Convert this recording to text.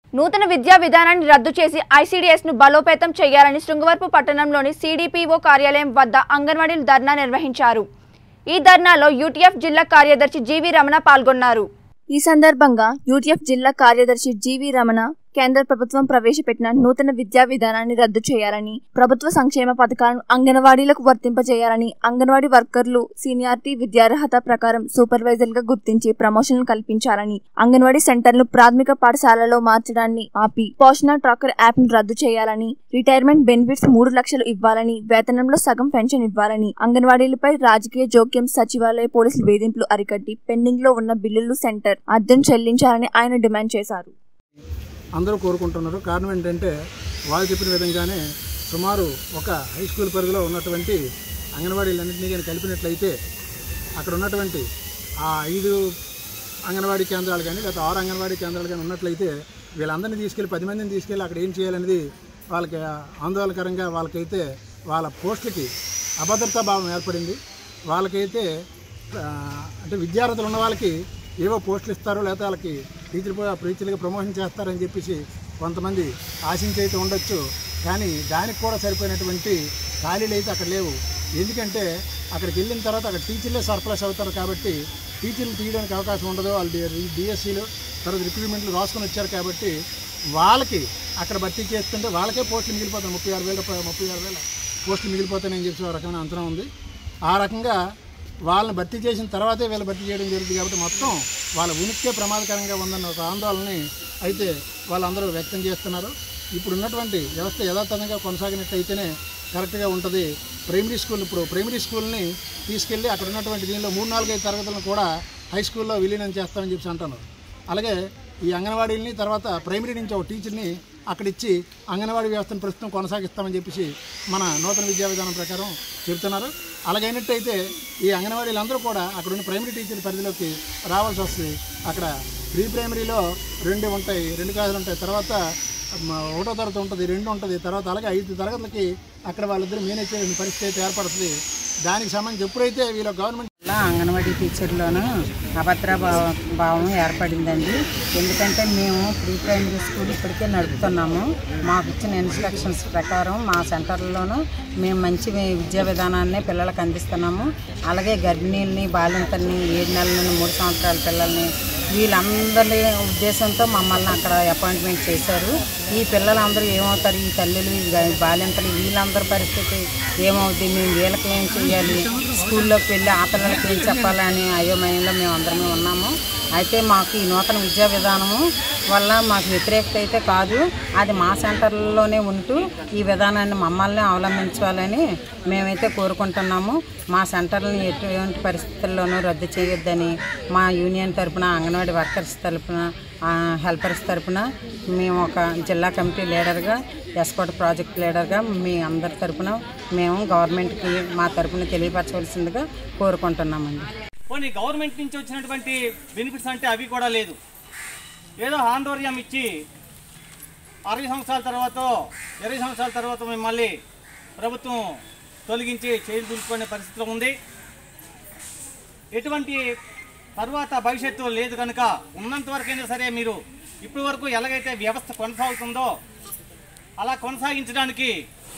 నూతన విద్యా విధానాన్ని రద్దు చేసి ఐసీడీఎస్ ను బలోపేతం చేయాలని శృంగవరపు పట్టణంలోని సిడిపిఓ కార్యాలయం వద్ద అంగన్వాడీలు ధర్నా నిర్వహించారు ఈ ధర్నాలో యూటీఎఫ్ జిల్లా కార్యదర్శి జీవి రమణ పాల్గొన్నారు ఈ సందర్భంగా యూటీఎఫ్ జిల్లా కార్యదర్శి జీవి రమణ కేంద్ర ప్రభుత్వం ప్రవేశపెట్టిన నూతన విద్యా విధానాన్ని రద్దు చేయాలని ప్రభుత్వ సంక్షేమ పథకాలను అంగన్వాడీలకు వర్తింపజేయాలని అంగన్వాడీ వర్కర్లు సీనియారిటీ విద్యార్హత ప్రకారం సూపర్వైజర్ గా గుర్తించి ప్రమోషన్లు కల్పించాలని అంగన్వాడీ సెంటర్లు ప్రాథమిక పాఠశాలలో మార్చడాన్ని ఆపి పోషణ ట్రాకర్ యాప్ ను రద్దు చేయాలని రిటైర్మెంట్ బెనిఫిట్స్ మూడు లక్షలు ఇవ్వాలని వేతనంలో సగం పెన్షన్ ఇవ్వాలని అంగన్వాడీలపై రాజకీయ జోక్యం సచివాలయ పోలీసులు వేధింపులు అరికట్టి పెండింగ్ లో ఉన్న బిల్లులు సెంటర్ అద్దెను చెల్లించాలని ఆయన డిమాండ్ చేశారు అందరూ కోరుకుంటున్నారు కారణం ఏంటంటే వాళ్ళు చెప్పిన విధంగానే సుమారు ఒక హై స్కూల్ పరిధిలో ఉన్నటువంటి అంగన్వాడీలన్నింటినీ కానీ కలిపినట్లయితే అక్కడ ఉన్నటువంటి ఆ ఐదు అంగన్వాడీ కేంద్రాలు కానీ లేదా ఆరు అంగన్వాడీ కేంద్రాలు కానీ ఉన్నట్లయితే వీళ్ళందరినీ తీసుకెళ్ళి పది మందిని తీసుకెళ్ళి అక్కడ ఏం చేయాలనేది వాళ్ళకి ఆందోళనకరంగా వాళ్ళకైతే వాళ్ళ పోస్టులకి అభద్రతా భావం ఏర్పడింది వాళ్ళకైతే ఆ, అంటే విద్యార్థులు ఉన్న వాళ్ళకి ఏవో పోస్టులు ఇస్తారు లేకపోతే వాళ్ళకి టీచర్ టీచర్లుగా ప్రమోషన్ చేస్తారని చెప్పేసి కొంతమంది ఆశించి అయితే ఉండొచ్చు కానీ దానికి కూడా సరిపోయినటువంటి ఖాళీలు అయితే అక్కడ లేవు ఎందుకంటే అక్కడికి వెళ్ళిన తర్వాత అక్కడ టీచర్లే సర్ప్లస్ అవుతారు కాబట్టి టీచర్లు తీయడానికి అవకాశం ఉండదు వాళ్ళు డిఎస్సీలు తర్వాత రిక్రూట్మెంట్లు రాసుకొని వచ్చారు కాబట్టి వాళ్ళకి అక్కడ భర్తీ చేస్తుంటే వాళ్ళకే పోస్టులు మిగిలిపోతాయి ముప్పై ఆరు వేల ముప్పై ఆరు వేల పోస్టులు మిగిలిపోతాయని చెప్పి ఒక రకమైన అంతరం ఉంది ఆ రకంగా వాళ్ళని భర్తీ చేసిన తర్వాతే వీళ్ళు భర్తీ చేయడం జరుగుతుంది కాబట్టి మొత్తం వాళ్ళ ఉనికే ప్రమాదకరంగా ఉందన్న ఒక ఆందోళనని అయితే వాళ్ళందరూ వ్యక్తం చేస్తున్నారు ఇప్పుడు ఉన్నటువంటి వ్యవస్థ యథాతథంగా కొనసాగినట్టయితేనే కరెక్ట్గా ఉంటుంది ప్రైమరీ స్కూల్ ఇప్పుడు ప్రైమరీ స్కూల్ని తీసుకెళ్ళి అక్కడ ఉన్నటువంటి దీనిలో మూడు నాలుగైదు తరగతులను కూడా హై స్కూల్లో విలీనం చేస్తామని చెప్పి అంటున్నారు అలాగే ఈ అంగన్వాడీలని తర్వాత ప్రైమరీ నుంచి ఒక టీచర్ని అక్కడ ఇచ్చి అంగన్వాడీ వ్యవస్థను ప్రస్తుతం కొనసాగిస్తామని చెప్పేసి మన నూతన విద్యా విధానం ప్రకారం చెబుతున్నారు అలాగైనట్టయితే ఈ అంగన్వాడీలు అందరూ కూడా అక్కడ ఉన్న ప్రైమరీ టీచర్ పరిధిలోకి రావాల్సి వస్తుంది అక్కడ ప్రీ ప్రైమరీలో రెండు ఉంటాయి రెండు క్లాసులు ఉంటాయి తర్వాత మ, ఒకటో తరగతి ఉంటుంది రెండు ఉంటుంది తర్వాత అలాగే ఐదు తరగతులకి అక్కడ వాళ్ళిద్దరు మేనేజ్ చేసిన పరిస్థితి అయితే ఏర్పడుతుంది దానికి సంబంధించి ఎప్పుడైతే వీళ్ళ గవర్నమెంట్ వల్ల అంగన్వాడీ టీచర్లోనూ అభద్ర భావ- భావం ఏర్పడిందండి ఎందుకంటే మేము ప్రీ ప్రైమరీ స్కూల్ ఇప్పటికే నడుపుతున్నాము మాకు ఇచ్చిన ఇన్స్ట్రక్షన్స్ ప్రకారం మా సెంటర్లోనూ మేము మంచి వి- విద్యా విధానాన్ని పిల్లలకు అందిస్తున్నాము అలాగే గర్భిణీల్ని బాలింతల్ని ఏడు నెలల నుండి మూడు సంవత్సరాల పిల్లల్ని వీళ్ళందరి ఉద్దేశంతో మమ్మల్ని అక్కడ అపాయింట్మెంట్ చేశారు ఈ పిల్లలందరూ ఏమవుతారు ఈ తల్లులు ఈ గ- బాలింతలు వీళ్ళందరి పరిస్థితి ఏమవుద్ది మేము వీళ్ళకి ఏం చేయాలి స్కూల్లోకి వెళ్ళి ఆ పిల్లలకి ఏం చెప్పాలని అయోమయంలో మేము అందరమే ఉన్నాము అయితే మాకు ఈ నూతన విద్యా విధానము వల్ల మాకు వ్యతిరేకత అయితే కాదు అది మా సెంటర్లోనే ఉంటూ ఈ విధానాన్ని మమ్మల్ని అవలంబించాలని మేమైతే కోరుకుంటున్నాము మా సెంటర్ని ఎటువంటి పరిస్థితుల్లోనూ రద్దు చేయొద్దని మా యూనియన్ తరపున అంగన్వాడీ వర్కర్స్ తరపున ఆ, హెల్పర్స్ తరపున మేము ఒక జిల్లా కమిటీ లీడర్గా ఎస్కోట్ ప్రాజెక్ట్ లీడర్గా మీ అందరి తరపున మేము గవర్నమెంట్కి మా తరపున తెలియపరచవలసిందిగా కోరుకుంటున్నామండి పోనీ గవర్నమెంట్ నుంచి వచ్చినటువంటి బెనిఫిట్స్ అంటే అవి కూడా లేదు ఏదో ఆందోళన ఇచ్చి అరవై సంవత్సరాల తర్వాత ఇరవై సంవత్సరాల తర్వాత మిమ్మల్ని ప్రభుత్వం తొలగించి చేతులు దులుపుకునే పరిస్థితిలో ఉంది ఎటువంటి తర్వాత భవిష్యత్తు లేదు కనుక ఉన్నంత వరకైనా సరే మీరు ఇప్పటి వరకు ఎలాగైతే వ్యవస్థ కొనసాగుతుందో అలా కొనసాగించడానికి